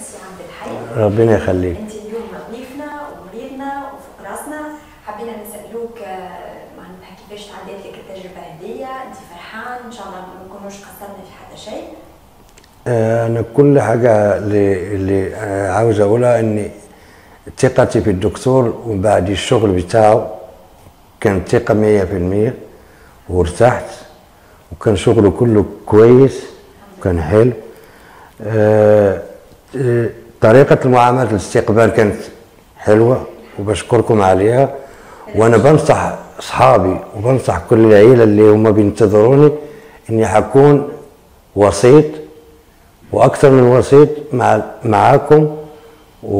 سي عبد الحي ربنا يخليك انت اليوم ضيفنا ومريضنا وفوق راسنا حبينا نسالوك آه، معناتها كيفاش تعدات لك التجربه هذيا انت فرحان ان شاء الله ما نكونوش قصرنا في حتى شيء آه، انا كل حاجه اللي, اللي آه، عاوز اقولها ان ثقتي في الدكتور وبعد الشغل بتاعه كان ثقه مية في المية وارتحت وكان شغله كله كويس وكان حلو آه، آه، طريقة المعاملة الاستقبال كانت حلوة وبشكركم عليها وأنا بنصح أصحابي وبنصح كل العيلة اللي هم بينتظروني إني حكون وسيط واكثر من وسيط مع معاكم و...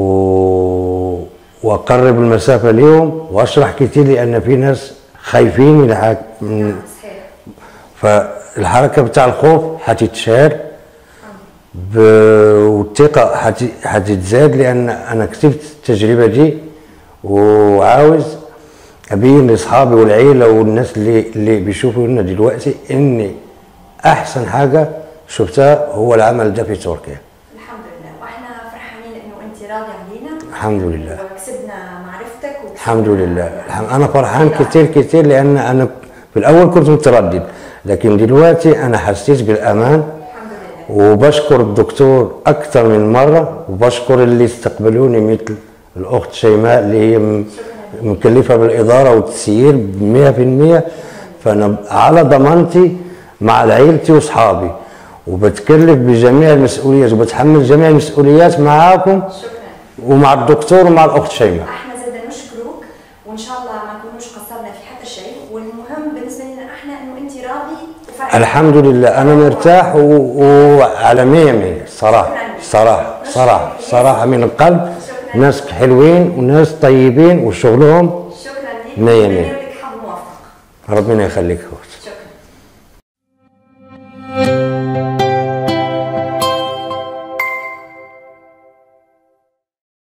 واقرب المسافه ليهم واشرح كتير لان في ناس خايفين من, الحك... من صحيح فالحركه بتاع الخوف هتتشال ب... والثقه هت... هتتزاد لان انا كتبت التجربه دي وعاوز ابين لاصحابي والعيله والناس اللي اللي بيشوفونا دلوقتي ان احسن حاجه شفتها هو العمل ده في تركيا الحمد لله واحنا فرحانين انه انت راضي علينا الحمد لله وكسبنا معرفتك وكسبنا الحمد لله الحمد انا فرحان كتير كتير لان انا في الاول كنت متردد لكن دلوقتي انا حسيت بالامان الحمد لله وبشكر الدكتور اكثر من مره وبشكر اللي استقبلوني مثل الاخت شيماء اللي هي م- مكلفه بالاداره والتسيير ب 100% فانا على ضمانتي مع عيلتي واصحابي وبتكلف بجميع المسؤوليات وبتحمل جميع المسؤوليات معاكم شكرا ومع الدكتور ومع الاخت شيماء احنا زاد نشكروك وان شاء الله ما نكونوش قصرنا في حتى شيء والمهم بالنسبه لنا احنا انه انت راضي وفرحان الحمد لله انا مرتاح و- وعلى مية مية صراحة صراحة صراحة صراحة من القلب ناس حلوين وناس طيبين وشغلهم شكرا لك مية ونتمنى مية. لك حظ موفق ربنا يخليك اخت شكرا